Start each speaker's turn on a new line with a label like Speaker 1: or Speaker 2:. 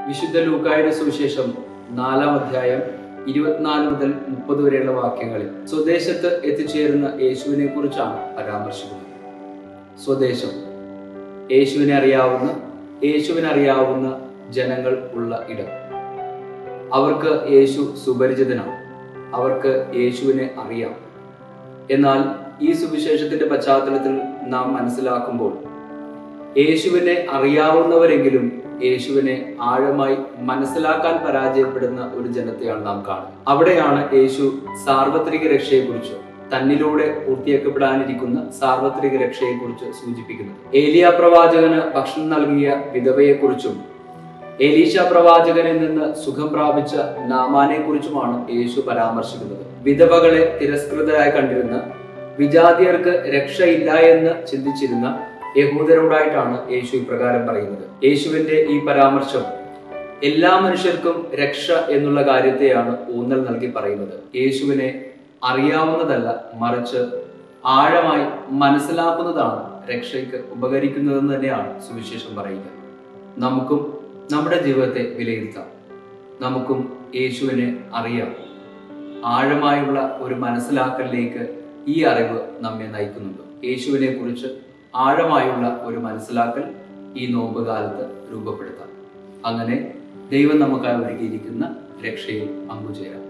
Speaker 1: വിശുദ്ധ ലൂക്കായുടെ സുവിശേഷം നാലാം അധ്യായം ഇരുപത്തിനാല് മുതൽ മുപ്പത് വരെയുള്ള വാക്യങ്ങളിൽ സ്വദേശത്ത് എത്തിച്ചേരുന്ന യേശുവിനെ കുറിച്ചാണ് പരാമർശിക്കുന്നത് സ്വദേശം യേശുവിനെ അറിയാവുന്ന യേശുവിനെ അറിയാവുന്ന ജനങ്ങൾ ഉള്ള ഇടം അവർക്ക് യേശു സുപരിചിതനാണ് അവർക്ക് യേശുവിനെ അറിയാം എന്നാൽ ഈ സുവിശേഷത്തിന്റെ പശ്ചാത്തലത്തിൽ നാം മനസ്സിലാക്കുമ്പോൾ യേശുവിനെ അറിയാവുന്നവരെങ്കിലും യേശുവിനെ ആഴമായി മനസ്സിലാക്കാൻ പരാജയപ്പെടുന്ന ഒരു ജനത്തെയാണ് നാം കാണുന്നത് അവിടെയാണ് യേശു സാർവത്രിക രക്ഷയെക്കുറിച്ച് തന്നിലൂടെ പൂർത്തിയാക്കപ്പെടാനിരിക്കുന്ന സാർവത്രിക രക്ഷയെക്കുറിച്ച് സൂചിപ്പിക്കുന്നത് ഏലിയ പ്രവാചകന് ഭക്ഷണം നൽകിയ വിധവയെക്കുറിച്ചും എലീശ പ്രവാചകനിൽ നിന്ന് സുഖം പ്രാപിച്ച നാമാനെ കുറിച്ചുമാണ് യേശു പരാമർശിക്കുന്നത് വിധവകളെ തിരസ്കൃതരായി കണ്ടിരുന്ന വിജാതിയർക്ക് രക്ഷയില്ല എന്ന് ചിന്തിച്ചിരുന്ന യഹൂദരോടായിട്ടാണ് യേശു ഇപ്രകാരം പറയുന്നത് യേശുവിന്റെ ഈ പരാമർശം എല്ലാ മനുഷ്യർക്കും രക്ഷ എന്നുള്ള കാര്യത്തെയാണ് ഊന്നൽ നൽകി പറയുന്നത് യേശുവിനെ അറിയാവുന്നതല്ല മറിച്ച് ആഴമായി മനസ്സിലാക്കുന്നതാണ് രക്ഷയ്ക്ക് ഉപകരിക്കുന്നതെന്ന് തന്നെയാണ് സുവിശേഷം പറയുക നമുക്കും നമ്മുടെ ജീവിതത്തെ വിലയിരുത്താം നമുക്കും യേശുവിനെ അറിയാം ആഴമായുള്ള ഒരു മനസ്സിലാക്കലിലേക്ക് ഈ അറിവ് നമ്മെ നയിക്കുന്നുണ്ട് യേശുവിനെ കുറിച്ച് ആഴമായുള്ള ഒരു മനസ്സിലാക്കൽ ഈ നോമ്പ് കാലത്ത് രൂപപ്പെടുത്താം അങ്ങനെ ദൈവം നമുക്കായി ഒരുക്കിയിരിക്കുന്ന രക്ഷയിൽ പങ്കുചേരാം